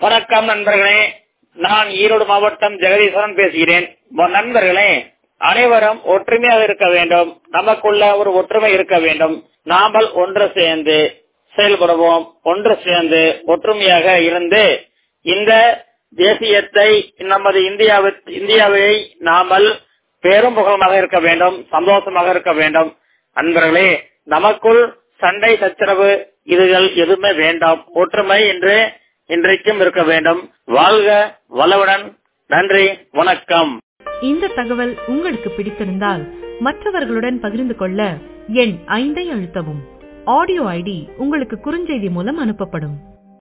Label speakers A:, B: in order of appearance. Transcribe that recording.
A: வணக்கம் நண்பர்களே நான் ஈரோடு மாவட்டம் ஜெகதீஸ்வரன் பேசுகிறேன் ம- நண்பர்களே அனைவரும் ஒற்றுமையாக இருக்க வேண்டும் நமக்குள்ள ஒரு ஒற்றுமை இருக்க வேண்டும் நாமல் ஒன்று சேர்ந்து செயல்படுவோம் ஒன்று சேர்ந்து ஒற்றுமையாக இருந்து இந்த தேசியத்தை நமது இந்தியாவை இந்தியாவை நாமல் பேரும் புகழமாக இருக்க வேண்டும் சந்தோஷமாக இருக்க வேண்டும் நண்பர்களே நமக்குள் சண்டை சச்சரவு இதுகள் எதுவுமே வேண்டாம் ஒற்றுமை என்று இன்றைக்கும் இருக்க வேண்டும் வாழ்க வளவுடன் நன்றி வணக்கம்
B: இந்த தகவல் உங்களுக்கு பிடித்திருந்தால் மற்றவர்களுடன் பகிர்ந்து கொள்ள எண் ஐந்தை அழுத்தவும் ஆடியோ ஐடி உங்களுக்கு குறுஞ்செய்தி மூலம் அனுப்பப்படும்